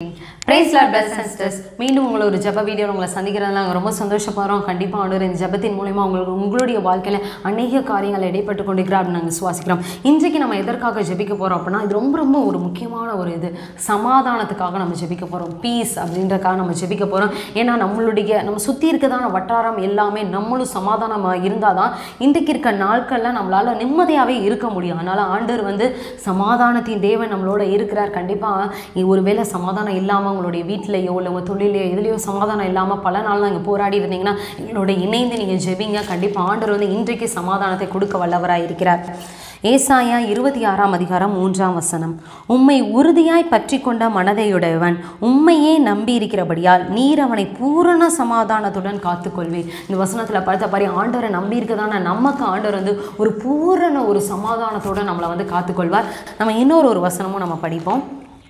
Price Lord best sisters மீண்டும் உங்களை ஒரு ஜெப வீடியோ உங்களை சந்திக்கிறதுல நாங்கள் ரொம்ப சந்தோஷப்படுறோம் கண்டிப்பாக ஆண்டவர் இந்த ஜெபத்தின் மூலயமா உங்களுக்கு உங்களுடைய வாழ்க்கையில் அநேக காரியங்கள் இடைப்பட்டு கொண்டிருக்கிறார் அப்படின்னு நாங்கள் சுவாசிக்கிறோம் இன்றைக்கு நம்ம எதற்காக ஜெபிக்க போகிறோம் அப்படின்னா இது ரொம்ப ரொம்ப ஒரு முக்கியமான ஒரு இது சமாதானத்துக்காக நம்ம ஜெபிக்க போகிறோம் பீஸ் அப்படின்றக்காக நம்ம ஜெபிக்க போகிறோம் ஏன்னா நம்மளுடைய நம்ம சுற்றி இருக்கதான வட்டாரம் எல்லாமே நம்மளும் சமாதானமாக இருந்தால் தான் இன்றைக்கு இருக்க நாட்களில் நம்மளால் நிம்மதியாகவே இருக்க முடியும் அதனால் ஆண்டவர் வந்து சமாதானத்தின் தேவன் நம்மளோட இருக்கிறார் கண்டிப்பாக ஒருவேளை சமாதானம் இல்லாமல் உங்களுடைய வீட்டிலையோ இல்லை உங்கள் தொழிலையோ எதுலேயோ சமாதானம் இல்லாமல் பல நாள் நீங்கள் போராடி இருந்தீங்கன்னா எங்களோட இணைந்து நீங்கள் ஜெபிங்க கண்டிப்பாக ஆண்டவர் வந்து இன்றைக்கு சமாதானத்தை கொடுக்க வல்லவராக இருக்கிறார் ஏசாயா இருபத்தி ஆறாம் அதிகாரம் மூன்றாம் வசனம் உம்மை உறுதியாய் பற்றி கொண்ட மனதையுடையவன் உம்மையே நம்பி இருக்கிறபடியால் நீர் அவனை பூரண சமாதானத்துடன் காத்துக்கொள்வீர் இந்த வசனத்தில் பார்த்த பாரு ஆண்டவரை நம்பி இருக்கதான நமக்கு ஆண்டவர் வந்து ஒரு பூரண ஒரு சமாதானத்தோட நம்மளை வந்து காத்துக்கொள்வார் நம்ம இன்னொரு ஒரு வசனமும் நம்ம படிப்போம்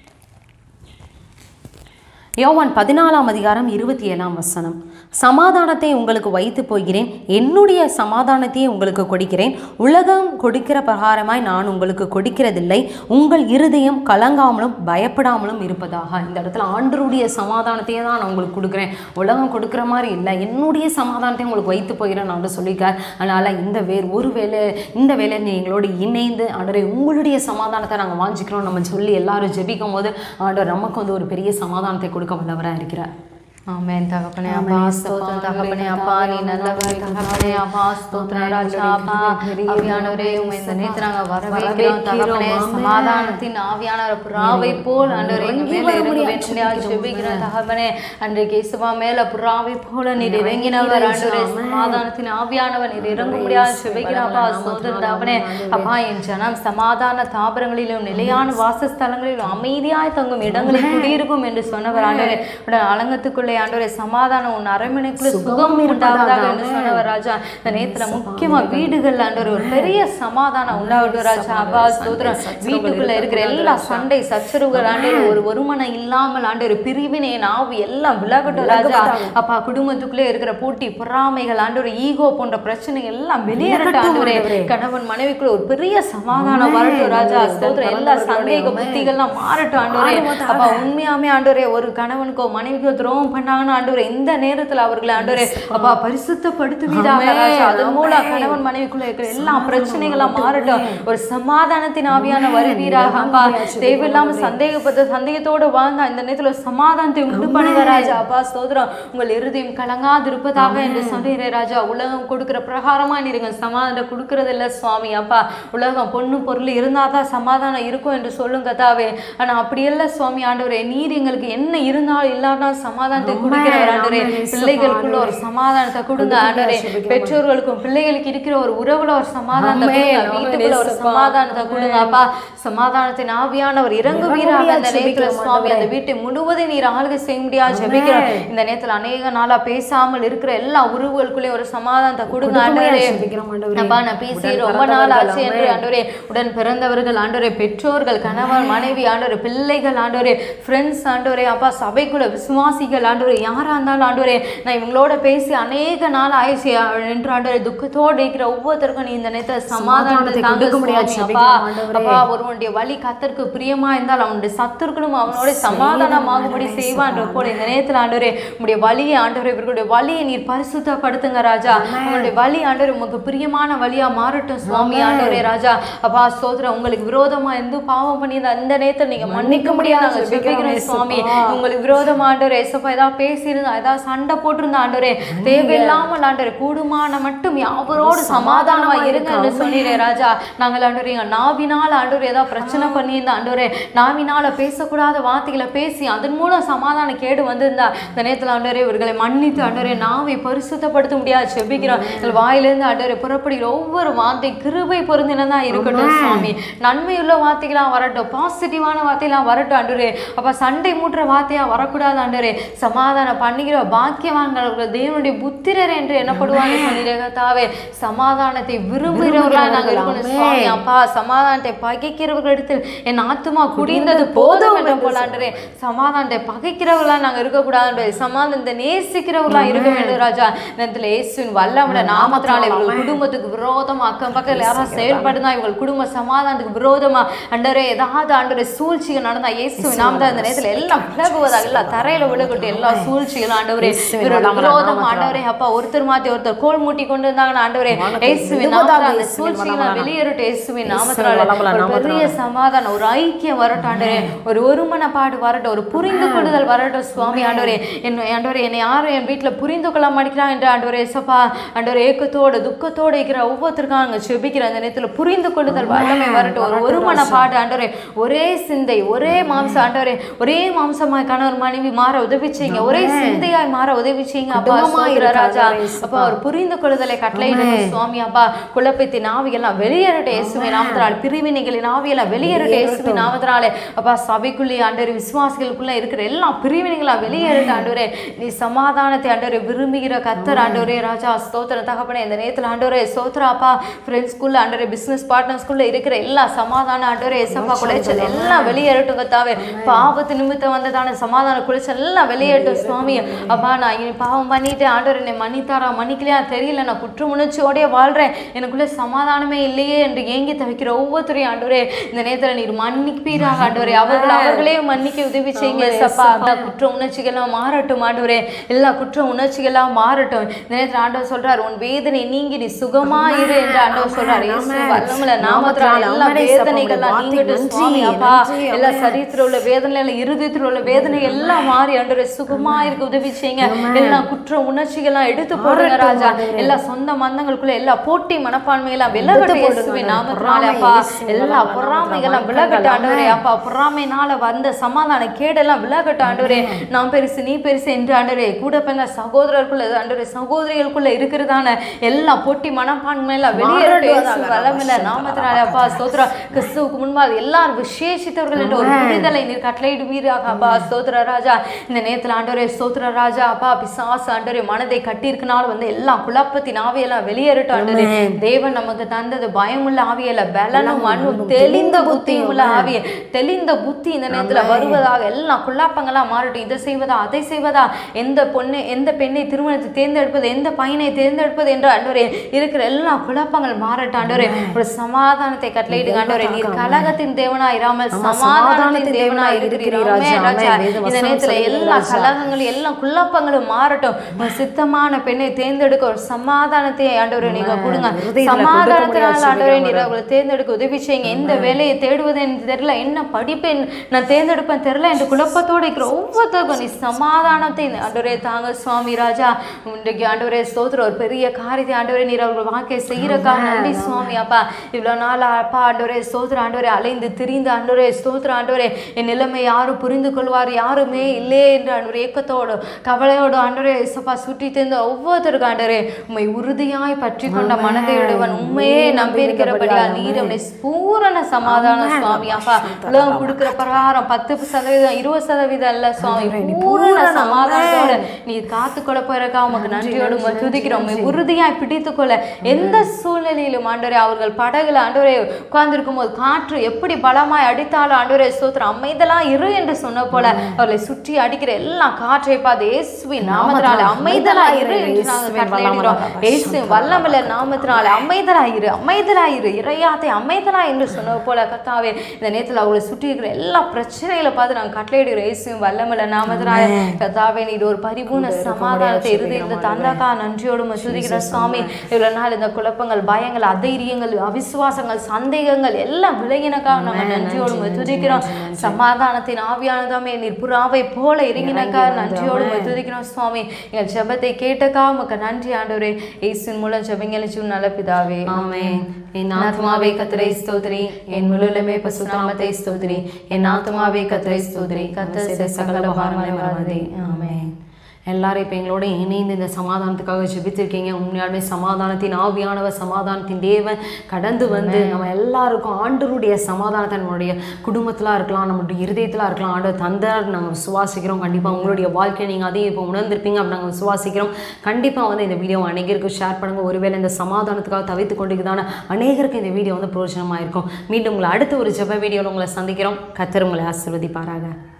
யோவான் பதினாலாம் அதிகாரம் இருபத்தி ஏழாம் வசனம் சமாதானத்தை உங்களுக்கு வைத்து போகிறேன் என்னுடைய சமாதானத்தையே உங்களுக்கு கொடுக்கிறேன் உலகம் கொடுக்கிற பிரகாரமாய் நான் உங்களுக்கு கொடுக்கிறதில்லை உங்கள் இருதயம் கலங்காமலும் பயப்படாமலும் இருப்பதாக இந்த இடத்துல ஆண்டருடைய சமாதானத்தையே தான் நான் உங்களுக்கு கொடுக்குறேன் உலகம் கொடுக்குற மாதிரி இல்லை என்னுடைய சமாதானத்தை உங்களுக்கு வைத்து போகிறேன் நான் சொல்லியிருக்கார் அதனால் இந்த வேர் ஒரு வேலை இந்த வேலை நீ எங்களோடு இணைந்து ஆண்டரை உங்களுடைய சமாதானத்தை நாங்கள் வாஞ்சிக்கிறோம் நம்ம சொல்லி எல்லாரும் ஜெபிக்கும் போது ஆண்டவர் நமக்கு வந்து ஒரு பெரிய சமாதானத்தை கொடுக்க வல்லவராக இருக்கிறார் ஆமென் தகப்பனே அப்பா ஸ்தோத்திரம் தகப்பனே அப்பா நீ நல்லவர் தகப்பனே அப்பா ஸ்தோத்திரம் ராஜா அப்பா ஆவியானவரே உம்மை இந்த நேரத்தில் நாங்கள் வரவேற்கிறோம் தகப்பனே சமாதானத்தின் ஆவியானவர் புறாவை போல் ஆண்டவரே எங்க மேல இறங்க வேண்டியா ஜெபிக்கிறோம் தகப்பனே அன்றைக்கு இயேசுவா மேல புறாவை போல நீர் இறங்கினவர் ஆண்டவரே சமாதானத்தின் ஆவியானவர் நீர் இறங்க முடியாது ஜெபிக்கிறோம் அப்பா ஸ்தோத்திரம் தகப்பனே அப்பா என் ஜனம் சமாதான தாபரங்களிலும் நிலையான வாசஸ்தலங்களிலும் அமைதியாய் தங்கும் இடங்களில் குடியிருக்கும் என்று சொன்னவர் ஆண்டவரே உடன் அலங்கத்துக்குள்ளே ஆண்டவரே சமாதானம் உன் அரண்மனைக்குள்ள சுகம் உண்டாவதாக என்று சொன்னவர் ராஜா இந்த நேரத்துல முக்கியமா வீடுகள்ல ஆண்டவர் ஒரு பெரிய சமாதானம் உண்டாவட்டும் ராஜா அப்பா ஸ்தோத்திரம் வீட்டுக்குள்ள இருக்கிற எல்லா சண்டை சச்சரவுகள் ஆண்டவர் ஒரு ஒருமனம் இல்லாமல் ஆண்டவர் பிரிவினை நாவு எல்லாம் விலகட்டும் ராஜா அப்பா குடும்பத்துக்குள்ளே இருக்கிற போட்டி பொறாமைகள் ஆண்டவர் ஈகோ போன்ற பிரச்சனைகள் எல்லாம் வெளியேறட்டும் ஆண்டவரே கணவன் மனைவிக்குள்ள ஒரு பெரிய சமாதானம் வரட்டும் ராஜா ஸ்தோத்திரம் எல்லா சந்தேக புத்திகள்லாம் மாறட்டும் ஆண்டவரே அப்பா உண்மையாமே ஆண்டவரே ஒரு கணவனுக்கோ மனைவிக்கோ துரோகம் பண்ணாங்கன்னு ஆண்டவரே இந்த நேரத்துல அவர்களை ஆண்டவரே அப்பா பரிசுத்தப்படுத்துவீராக ராஜா அதன் மூலம் கணவன் மனைவிக்குள்ள இருக்கிற எல்லா பிரச்சனைகளும் மாறட்டும் ஒரு சமாதானத்தின் ஆவியான வருவீராக அப்பா தேவையில்லாம சந்தேகப்பட்ட சந்தேகத்தோடு வாழ்ந்தா இந்த நேரத்துல ஒரு சமாதானத்தை உண்டு பண்ணுங்க ராஜா அப்பா சோதரம் உங்கள் இருதயம் கலங்காதிருப்பதாக என்று சொல்றீரே ராஜா உலகம் கொடுக்கிற பிரகாரமா நீங்க சமாதானம் கொடுக்கறது இல்ல சுவாமி அப்பா உலகம் பொண்ணு பொருள் இருந்தாதான் சமாதானம் இருக்கும் என்று சொல்லுங்க தாவே ஆனா அப்படி இல்ல சுவாமி ஆண்டவரே நீர் எங்களுக்கு என்ன இருந்தாலும் இல்லாட்டாலும் சமாதானத்தை கொடுக்கிறவர் ஆண்டவரே பிள்ளைகளுக்குள்ள ஒரு சமாதானத்தை கொடுங்க ஆண்டவரே பெற்றோர்களுக்கும் பிள்ளைகளுக்கு இருக்கிற ஒரு உறவுல ஒரு சமாதானத்தை கொடுங்க வீட்டுக்குள்ள ஒரு சமாதானத்தை கொடுங்க அப்பா சமாதானத்தின் ஆவியானவர் இறங்குவீராக அந்த நேரத்துல சுவாமி அந்த வீட்டை முழுவதும் நீர் ஆளுகை செய்ய முடியாது ஜெபிக்கிறோம் இந்த நேரத்துல அநேக நாளா பேசாமல் இருக்கிற எல்லா உறவுகளுக்குள்ளே ஒரு சமாதானத்தை கொடுங்க ஆண்டவரே ஜெபிக்கிறோம் ஆண்டவரே. அப்பா நான் பேசி ரொம்ப நாள் ஆச்சு என்று ஆண்டவரே உடன் பிறந்தவர்கள் ஆண்டவரே பெற்றோர்கள் கணவன் மனைவி ஆண்டவரே பிள்ளைகள் ஆண்டவரே ஃப்ரெண்ட்ஸ் ஆண்டவரே அப்பா சபைக்குள்ள விசுவாசிகள் ஆண்டவரே யாரா இருந்தாலும் ஆண்டவரே நான் இவங்களோட பேசி அநேக நாள் ஆயிடுச்சு என்று ஆண்டவரே துக்கத்தோடு இருக்கிற ஒவ்வொருத்தருக்கும் நீ இந்த நேரத்தில் சமாதானத்தை கொடுக்க கொடுக்க முடியாது முடியாது அப்பா ஜெபிக்கிறோம் அப்பா ஒருவனுடைய வழி கத்தருக்கு பிரியமா இருந்தால் அவனுடைய சத்துருக்களும் அவனோட சமாதானமாகும்படி செய்வான் போல இந்த நேரத்தில் ஆண்டவரே உங்களுடைய வழியை ஆண்டவரே இவர்களுடைய வழியை நீர் பரிசுத்தப்படுத்துங்க ராஜா உங்களுடைய வழி ஆண்டவரே உமக்கு பிரியமான வழியா மாறட்டும் சுவாமி ஆண்டவரே ராஜா அப்பா சோதரா உங்களுக்கு விரோதமா எந்த பாவம் பண்ணியிருந்தா அந்த நேரத்தில் நீங்க மன்னிக்க முடியாது நாங்கள் ஜெபிக்கிறோம் சுவாமி உங்களுக்கு விரோதமா ஆண்டவரே ஏசப்பா ஏதாவது பேசியிருந்தா ஏதாவது சண்டை போட்டிருந்தா ஆண்டவரே தேவையில்லாமல் ஆண்டவரே கூடுமான மட்டும் யாவரோடு சமாதானமா இருங்க என்று சொன்னீரே ராஜா நாங்கள் ஆண்டவரே எங்க நாவினால் ஆண்டவரே ஏதாவது பிரச்சனை பண்ணியிருந்தா ஆண்டவரே நாவினால பேசக்கூடாத வார்த்தைகளை பேசி அதன் மூலம் சமாதான கேடு வந்திருந்தா இந்த நேரத்தில் ஆண்டவரே இவர்களை மன்னித்து ஆண்டவரே நாவை பரிசுத்தப்படுத்த முடியாது செபிக்கிறோம் எங்கள் வாயிலிருந்து ஆண்டவரே புறப்படுகிற ஒவ்வொரு வார்த்தை கிருபை பொருந்தினதா இருக்கட்டும் சுவாமி நன்மையுள்ள வார்த்தைகளாம் வரட்டும் பாசிட்டிவான வார்த்தையெல்லாம் வரட்டும் ஆண்டவரே அப்ப சண்டை மூட்டுற வார்த்தையா வரக்கூடாது ஆண்டவரே சமாதானம் பண்ணுகிற பாக்கியவான்கள் அவர்கள் தேவனுடைய புத்திரர் என்று எண்ணப்படுவாங்க சொன்னீரே சமாதானத்தை விரும்புகிறவர்களாக நாங்கள் இருக்கணும் சுவாமி அப்பா சமாதானத்தை பகைக்கிறவர்களிடத்தில் என் ஆத்துமா குடிந்தது போதும் என்ற போல ஆண்டவரே சமாதானத்தை பகைக்கிறவர்களா நாங்க இருக்கக்கூடாது சமாதானத்தை நேசிக்கிறவர்களா இருக்க வேண்டும் ராஜா நேரத்தில் இயேசுவின் வல்லமுட நாமத்தினால இவர்கள் குடும்பத்துக்கு விரோதமா அக்கம் பக்கத்தில் யாராவது செயல்படுதா இவங்கள் குடும்ப சமாதானத்துக்கு விரோதமா அண்டரே ஏதாவது அண்டரே சூழ்ச்சிகள் நடந்தா இயேசுவின் நாமதான் இந்த நேரத்தில் எல்லாம் விலகுவதாக எல்லாம் தரையில விழுகட்டும் எல்லா சூழ்ச்சிகளும் ஆண்டவரே இவரோட விரோதம் ஆண்டவரே அப்பா ஒருத்தர் மாத்தி ஒருத்தர் கோல் மூட்டி கொண்டு இருந்தாங்கன்னா ஆண்டவரே இயேசுவின் நாமத்தால் அந்த சூழ்ச்சிகளை வெளியேறட்டும் இயேசுவின் நாமத்தினால ஒரு பெரிய சமாதானம் ஒரு ஐக்கியம் வரட்டும் ஆண்டவரே ஒரு ஒருமனப்பாடு வரட்டும் ஒரு புரிந்து கொள்ளுதல் வரட்டும் சுவாமி ஆண்டவரே என்ன ஆண்டவரே என்னை யாரும் என் வீட்டுல புரிந்து கொள்ள மாட்டேங்கிறான் என்று ஆண்டவரே சப்பா ஆண்டவரே ஏக்கத்தோடு துக்கத்தோடு இருக்கிற ஒவ்வொருத்தருக்கும் அங்க செபிக்கிற அந்த நேரத்துல புரிந்து கொள்ளுதல் வல்லமை வரட்டும் ஒரு ஒருமனப்பாடு ஆண்டவரே ஒரே சிந்தை ஒரே மாம்சம் ஆண்டவரே ஒரே மாம்சமாய் கணவர் மனைவி மாற உதவி செய்யுங்க ஒரே சிந்தையாய் மாற உதவி செய்யுங்க அப்பா ஸ்தோத்திர ராஜா அப்பா ஒரு புரிந்து கொள்ளுதலை கட்டளையிடுங்க சுவாமி அப்பா குழப்பத்தின் ஆவியெல்லாம் வெளியேறட்டும் இயேசுவின் நாமத்தினால் பிரிவினைகளின் ஆவியெல்லாம் வெளியேறட்டும் இயேசுவின் நாமத்தினாலே அப்பா சபைக்குள்ளே ஆண்டவர் விசுவாசிகளுக்குள்ள இருக்கிற எல்லா பிரிவினைகளா வெளியேறட்டும் ஆண்டவரே நீ சமாதானத்தை ஆண்டவரே விரும்புகிற கத்தர் ஆண்டவரே ராஜா ஸ்தோத்திரம் தகப்பனே இந்த நேரத்தில் ஆண்டவரே ஸ்தோத்திரம் அப்பா ஃப்ரெண்ட்ஸ்குள்ள ஆண்டவரே பிசினஸ் பார்ட்னர்ஸ்குள்ள இருக்கிற எல்லா சமாதான ஆண்டவரே எசப்பா குலைச்சல் எல்லாம் வெளியேறட்டும் கத்தாவே பாவத்து நிமித்தம் வந்ததான சமாதான குலைச்சல் எல்லாம் வெளியேறட்டும் சுவாமி அப்பா நான் இனி பாவம் பண்ணிட்டேன் ஆண்டவர் என்னை மன்னித்தாரா மன்னிக்கலையா தெரியல நான் குற்ற உணர்ச்சியோடய வாழ்றேன் எனக்குள்ள சமாதானமே இல்லையே என்று ஏங்கி தவிக்கிற ஒவ்வொருத்தரையும் ஆண்டவரே இந்த நேரத்தில் நீர் மன்னிப்பீராக ஆண்டவரே அவர்கள் அவர்களே மன்னிக்க உதவி செய்யுங்க சப்பா குற்ற உணர்ச்சிகள்லாம் மாறட்டும் ஆண்டவரே எல்லா குற்ற உணர்ச்சிகள்லாம் மாறட்டும் இந்த நேரத்தில் ஆண்டவர் சொல்றார் உன் வேதனை நீங்கி நீ சுகமா இரு என்று ஆண்டவர் சொல்றார் இயேசு வல்லமுள்ள நாமத்தினால எல்லா வேதனைகள்லாம் நீங்கட்டும் சுவாமி அப்பா எல்லா சரீரத்தில் உள்ள வேதனை இருதயத்தில் உள்ள வேதனை எல்லாம் மாறி ஆண்டவரே சுகமா இருக்க உதவி செய்யுங்க எல்லா குற்ற உணர்ச்சிகள்லாம் எடுத்து போடுங்க ராஜா எல்லா சொந்த மந்தங்களுக்குள்ள எல்லா போட்டி மனப்பான்மையெல்லாம் விலகட்டும் இயேசுவின் நாமத்தினால அப்பா எல்லா பொறாமைகள்லாம் விலகட்டும் ஆண்டவரே அப்பா பொறாமைனால வந்த சமாதான கேடெல்லாம் விலகட்டும் ஆண்டவரே நான் பெருசு நீ பெருசு என்று ஆண்டவரே கூட பிறந்த சகோதரருக்குள்ள ஆண்டவரே சகோதரிகளுக்குள்ள இருக்கிறதான எல்லா போட்டி மனப்பான்மையெல்லாம் வெளியேறட்டும் இயேசு வல்லமில்ல நாமத்தினால அப்பா ஸ்தோத்திரம் கிறிஸ்துவுக்கு முன்பாக எல்லாரும் விசேஷித்தவர்கள் என்ற ஒரு விடுதலை நீர் கட்டளையிடுவீராக அப்பா ஸ்தோத்திர ராஜா இந்த நேரத்தில் ஆண்டவரே ஸ்தோத்திர ராஜா அப்பா பிசாசு ஆண்டவரே மனதை கட்டியிருக்கனால வந்து எல்லா குழப்பத்தின் ஆவியெல்லாம் வெளியேறட்டும் ஆண்டவரே தேவன் நமக்கு தந்தது பயமுள்ள ஆவியல்ல பலனும் மண்ணும் தெளிந்த புத்தியும் உள்ள ஆவிய தெளிந்த புத்தி இந்த நேரத்துல வருவதாக எல்லா குழப்பங்களாம் மாறட்டும் இதை செய்வதா அதை செய்வதா எந்த பொண்ணை எந்த பெண்ணை திருமணத்தை தேர்ந்தெடுப்பது எந்த பையனை தேர்ந்தெடுப்பது என்று ஆண்டவரே இருக்கிற எல்லா குழப்பங்கள் மாறட்டும் ஆண்டவரே ஒரு சமாதானத்தை கட்டளையிடுங்க ஆண்டவரே நீர் கலகத்தின் தேவனா இராமல் சமாதானத்தின் தேவனா இருக்கிறீர் ஆமென் ராஜா இந்த நேரத்துல எல்லா கலகங்களும் எல்லா குழப்பங்களும் மாறட்டும் ஒரு சித்தமான பெண்ணை தேர்ந்தெடுக்க ஒரு சமாதானத்தை ஆண்டவரே நீங்க கொடுங்க சமாதானத்தினால் ஆண்டவரே நீர் அவங்களை தேர்ந்தெடுக்க உதவி செய்யுங்க எந்த வேலையை தேடுவது எனக்கு தெரியல என்ன படிப்பேன் நான் தேர்ந்தெடுப்பேன் தெரியல என்று குழப்பத்தோடு இருக்கிற ஒவ்வொருத்தருக்கும் நீ சமாதானத்தை ஆண்டவரே தாங்க சுவாமி ராஜா இன்றைக்கு ஆண்டவரே ஸ்தோத்திரம் ஒரு பெரிய காரியத்தை ஆண்டவரே நீர் அவர்கள் வாழ்க்கை செய்யறக்காக நன்றி சுவாமி அப்பா இவ்வளவு நாள் அப்பா ஆண்டவரே ஸ்தோத்திரம் ஆண்டவரே அலைந்து திரிந்து ஆண்டவரே ஸ்தோத்திரம் ஆண்டவரே என் நிலைமை யாரும் புரிந்து கொள்வார் யாருமே இல்லையே என்று ஆண்டவரே ஏக்கத்தோடு கவலையோடு ஆண்டவரே இசப்பா சுற்றி தெரிந்த ஒவ்வொருத்தருக்கும் ஆண்டவரே உண்மை உறுதியாய் பற்றி கொண்ட மனதையுடையவன் உண்மையே நம்பி இருக்கிறபடியா நீர் அவனை பூரண சமாதானம் சுவாமி அப்பா உலகம் கொடுக்கிற பிரகாரம் பத்து சதவீதம் இருபது சதவீதம் இல்ல சுவாமி பூரண சமாதானத்தோட நீர் காத்து கொள்ள போறக்கா உமக்கு நன்றியோடு உம்மை துதிக்கிறோம் உம்மை உறுதியாய் பிடித்துக்கொள்ள எந்த சூழ்நிலையிலும் ஆண்டவரே அவர்கள் படகுல ஆண்டவரே உட்கார்ந்திருக்கும் போது காற்று எப்படி பலமாய் அடித்தாலும் ஆண்டவரே ஸ்தோத்திரம் அமைதலா இரு என்று சொன்ன போல அவர்களை சுற்றி அடிக்கிற எல்லா காற்றை பார்த்து இயேசுவின் நாமத்தினால அமைதலா இரு என்று நாங்கள் கட்டளையிடுகிறோம் இயேசு வல்லமல்ல நாமத்தினால அமைதலா இரு அமைதலா இரு இறையாத்தை அமைதலா என்று சொன்னது போல கர்த்தாவே இந்த நேரத்தில் அவர்களை சுற்றி இருக்கிற எல்லா பிரச்சனைகளை பார்த்து நாங்கள் கட்டளையிடுகிறோம் இயேசுவின் வல்லமல்ல நாமத்தினால கர்த்தாவே நீர் ஒரு பரிபூர்ண சமாதானத்தை இருதயத்தில் தந்தாக்கா நன்றியோடு உம்மை துதிக்கிற சுவாமி இவ்வளவு நாள் இந்த குழப்பங்கள் பயங்கள் அதைரியங்கள் அவிசுவாசங்கள் சந்தேகங்கள் எல்லாம் விலகினக்காக நாங்கள் நன்றியோடு உம்மை துதிக்கிறோம் சமாதானத்தின் ஆவியானதாமே நீர் புறாவை போல இறங்கினக்கா நன்றியோடு உம்மை துதிக்கிறோம் சுவாமி எங்கள் ஜெபத்தை கேட்டக்கா உமக்கு நன்றி ஆண்டவரே இயேசுவின் மூலம் ஜெபங்களுக்கு நல்ல பிதாவே ஆமென் என் ஆத்மாவே கத்தரை ஸ்தோத்திரி என் முழுலமே பசுநாமத்தை ஸ்தோத்திரி என் ஆத்மாவே கத்தரை ஸ்தோத்திரி கத்தர் செய்த சகல பாரங்களை மறந்தே ஆமென் எல்லாரும் இப்போ எங்களோட இணைந்து இந்த சமாதானத்துக்காக ஜெபித்திருக்கீங்க உண்மையாலுமே சமாதானத்தின் ஆவியானவர் சமாதானத்தின் தேவன் கடந்து வந்து நம்ம எல்லாருக்கும் ஆண்டருடைய சமாதானத்தை நம்மளுடைய குடும்பத்தில் இருக்கலாம் நம்மளுடைய இருதயத்தில் இருக்கலாம் ஆண்டவர் தந்தார் நாங்கள் விசுவாசிக்கிறோம் கண்டிப்பாக உங்களுடைய வாழ்க்கையை நீங்கள் அதையும் இப்போ உணர்ந்திருப்பீங்க அப்படி நாங்கள் விசுவாசிக்கிறோம் கண்டிப்பாக வந்து இந்த வீடியோ அநேகருக்கு ஷேர் பண்ணுங்கள் ஒருவேளை இந்த சமாதானத்துக்காக தவித்து கொண்டிருக்கிறதான அநேகருக்கு இந்த வீடியோ வந்து பிரயோஜனமாக இருக்கும் மீண்டும் உங்களை அடுத்த ஒரு ஜெப வீடியோவில் உங்களை சந்திக்கிறோம் கத்தர் உங்களை ஆசிர்வதிப்பாராக